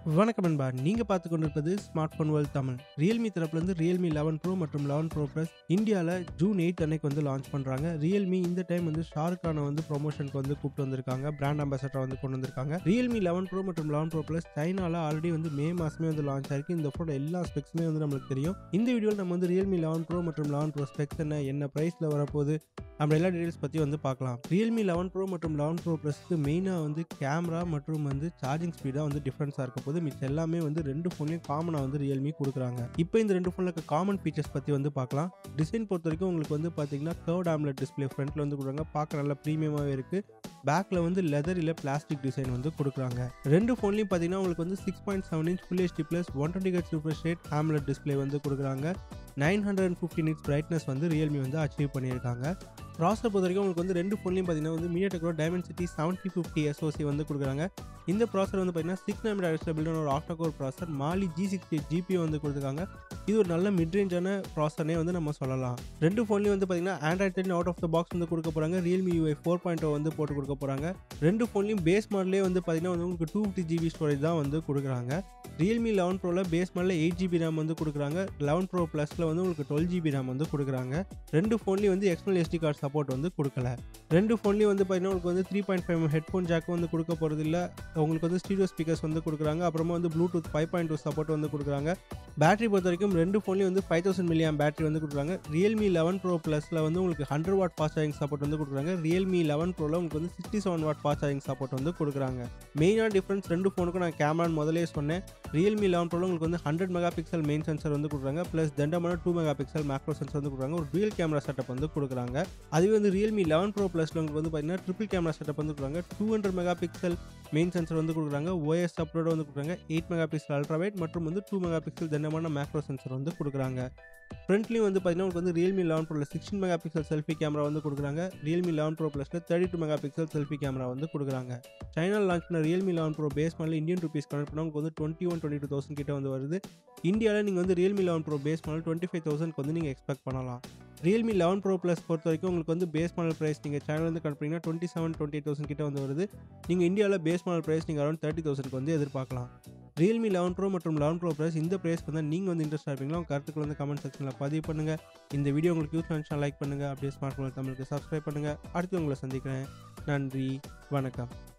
வணக்கம் நண்பா நீங்க பார்த்து கொண்டிருப்பது smart phone world Tamil Realme தரப்புலேருந்து ரியல்மி லெவன் ப்ரோ மற்றும் லெவன் ப்ரோ ப்ளஸ் இந்தியாவில் ஜூன் எயிட் அன்னைக்கு வந்து லான்ச் பண்ணுறாங்க ரியல்மி இந்த டைம் வந்து ஷாருக் கானை வந்து ப்ரொமோஷனுக்கு வந்து கூப்பிட்டு வந்திருக்காங்க பிராண்ட் அம்பாசடர் வந்து கொண்டு வந்திருக்காங்க ரியல்மி லெவன் ப்ரோ மற்றும் லெவன் ப்ரோ ப்ளஸ் சைனால ஆல்ரெடி வந்து மே மாசமே வந்து லான்ச் ஆயிருக்கு இந்த ஃபோட்டோ எல்லா ஸ்பெக்ஸுமே வந்து நம்மளுக்கு தெரியும் இந்த வீடியோவில் நம்ம வந்து ரியல்மி லெவன் ப்ரோ மற்றும் லெவன் ப்ரோ ஸ்பெக்ஸ் என்ன என்ன ப்ரைஸில் வரப்போகுது நம்ம எல்லா டீடைல்ஸ் பற்றி வந்து பார்க்கலாம் ரியல்மி லெவன் ப்ரோ மற்றும் லெவன் ப்ரோ ப்ளஸ்க்கு மெயினாக வந்து கேமரா மற்றும் வந்து சார்ஜிங் ஸ்பீடாக வந்து டிஃப்ரென்ஸாக இருக்க போது மிச்சம் எல்லாமே வந்து ரெண்டு ஃபோன்லையும் காமனாக வந்து ரியல்மி கொடுக்குறாங்க இப்போ இந்த ரெண்டு ஃபோனில் இருக்க காமன் ஃபீச்சர்ஸ் பற்றி வந்து பார்க்கலாம் டிசைன் பொறுத்த வரைக்கும் உங்களுக்கு வந்து பார்த்தீங்கன்னா கர்வ் ஆம்லெட் டிஸ்பிளே ஃப்ரண்ட்டில் வந்து கொடுக்குறாங்க பார்க்க நல்லா ப்ரீமியமாகவே இருக்குது பேக்கில் வந்து லெதர் இல்லை பிளாஸ்டிக் டிசைன் வந்து கொடுக்குறாங்க ரெண்டு ஃபோன்லையும் பார்த்தீங்கன்னா உங்களுக்கு வந்து six point seven inch full HD plus one twenty H refresh rate AMOLED display வந்து கொடுக்குறாங்க nine hundred and fifty nits brightness வந்து ரியல்மி வந்து அச்சீவ் பண்ணியிருக்காங்க ப்ராசர் பொறுத்த வரைக்கும் உங்களுக்கு வந்து ரெண்டு ஃபோன்லையும் பார்த்தீங்கன்னா வந்து மீடியாடெக்கோட டைமென்சிட்டி செவன்ட்டி ஃபிஃப்டி எஸ்ஓசி வந்து கொடுக்குறாங்க இந்த ப்ராசர் வந்து பார்த்தீங்கன்னா சிக்ஸ் நைம் டேரக்ஸில் பில்டான ஒரு ஆக்டோகோர் ப்ராசர் மாலி ஜி சிக்ஸ்டி ஜிபி வந்து கொடுத்துருக்காங்க இது ஒரு நல்ல மிட்ரேஞ்சான ப்ராசர்னே வந்து நம்ம சொல்லலாம் ரெண்டு ஃபோன்லையும் வந்து பார்த்தீங்கன்னா Android ten out of the box வந்து கொடுக்க போகிறாங்க ரியல்மி யூஐ ஃபோர் பாயிண்ட் வந்து போட்டு கொடுக்க போகிறாங்க ரெண்டு ஃபோன்லையும் பேஸ் மாடலே வந்து பார்த்தீங்கன்னா வந்து உங்களுக்கு டூ ஃபிஃப்டி ஜிபி ஸ்டோரேஜ் தான் வந்து கொடுக்குறாங்க ரியல்மி லெவன் ப்ரோவில் பேஸ் மாடலில் எயிட் ஜிபி ரேம் வந்து கொடுக்குறாங்க லெவன் ப்ரோ ப்ளஸில் வந்து உங்களுக்கு டுவெல் ஜிபி ரேம் வந்து கொடுக்குறாங்க ரெண்டு ஃபோன்லேயும் வந்து எக்ஸ்டர்னல் எஸ்டி கார்டு சப்போர்ட் வந்து கொடுக்கல ரெண்டு ஃபோன்லேயும் வந்து பார்த்தீங்கன்னா உங்களுக்கு வந்து three point five headphone jack வந்து கொடுக்க போகிறது இல்லை உங்களுக்கு வந்து ஸ்டீரியோ ஸ்பீக்கர்ஸ் வந்து கொடுக்குறாங்க அப்புறமா வந்து Bluetooth five point two support வந்து கொடுக்குறாங்க பேட்டரி பொறுத்த வரைக்கும் ரெண்டு ஃபோன்லேயும் வந்து ஃபைவ் தௌசண்ட் மில்லியம் பேட்டரி வந்து கொடுக்குறாங்க ரியல்மி லெவன் ப்ரோ ப்ளஸில் வந்து உங்களுக்கு hundred watt fast charging support வந்து கொடுக்குறாங்க ரியல்மி லெவன் ப்ரோவில் உங்களுக்கு வந்து sixty seven watt fast charging support வந்து கொடுக்குறாங்க மெயினான டிஃப்ரென்ஸ் ரெண்டு ஃபோனுக்கும் நான் கேமரான்னு முதலே சொன்னேன் ரியல்மி லெவன் ப்ரோவில் உங்களுக்கு வந்து hundred mega pixel main sensor வந்து கொடுக்குறாங்க ப்ளஸ் தண்டமான two mega pixel macro sensor வந்து கொடுக்குறாங்க ஒரு ரியல் கேமரா செட்டப் வந்து கொடுக்குறாங்க அதுவே வந்து ரியல்மி லெவன் ப்ரோ ப்ளஸில் உங்களுக்கு வந்து பார்த்தீங்கன்னா ட்ரிபிள் கேமரா செட்டப் வந்து கொடுக்குறாங்க two hundred mega pixel main sensor வந்து கொடுக்குறாங்க ஓஎஸ் அப்லோட் வந்து கொடுக்குறாங்க எயிட் மெகா பிக்சல் அல்ட்ராவைட் மற்றும் வந்து டூ மெகா பிக்சல் தண்டமான மேக்ரோ சென்சர் வந்து கொடுக்குறாங்க ஃப்ரண்ட்லேயும் வந்து பார்த்தீங்கன்னா உங்களுக்கு வந்து ரியல்மி லெவன் ப்ரோவில் sixteen mega pixel selfie camera வந்து கொடுக்குறாங்க ரியல்மி லெவன் ப்ரோ ப்ளஸில் thirty two mega pixel selfie camera வந்து கொடுக்குறாங்க சைனாவில் லான்ச் பண்ண Realme eleven pro base model Indian rupees connect பண்ணால் உங்களுக்கு வந்து twenty one twenty two thousand கிட்ட வந்து வருது இந்தியாவில் நீங்கள் வந்து Realme eleven pro base model twenty five தௌசண்ட்க்கு வந்து நீங்கள் எக்ஸ்பெக்ட் பண்ணலாம் ரியல்மி லெவன் ப்ரோ ப்ளஸ் பொறுத்த வரைக்கும் உங்களுக்கு வந்து பேஸ் மாடல் ப்ரைஸ் நீங்கள் சேனல் வந்து கட் பண்ணிங்கன்னா டுவெண்ட்டி செவன் டுவெண்ட்டி தௌசண்ட் கிட்ட வந்து வருது நீங்கள் இந்தியாவில் பேஸ் மாடல் ப்ரைஸ் நீங்கள் அரௌண்ட் தேர்ட்டி தௌசண்ட்க்கு வந்து எதிர்பார்க்கலாம் ரியல்மி லெவன் ப்ரோ மற்றும் லெவன் ப்ரோ ப்ரைஸ் இந்த ப்ரைஸ்க்கு வந்து நீங்கள் வந்து இன்ட்ரெஸ்ட் இருப்பீங்களா உங்கள் கருத்துக்கள் வந்து கமெண்ட் செக்ஷனில் பதிவு பண்ணுங்கள் இந்த வீடியோ உங்களுக்கு யூஸ் பண்ணிச்சுன்னா லைக் பண்ணுங்கள் அப்படியே ஸ்மார்ட் ஃபோன் தமிழுக்கு சப்ஸ்கிரைப் பண்ணுங்கள் அடுத்து உங்களை சந்திக்கிறேன் நன்றி வணக்கம்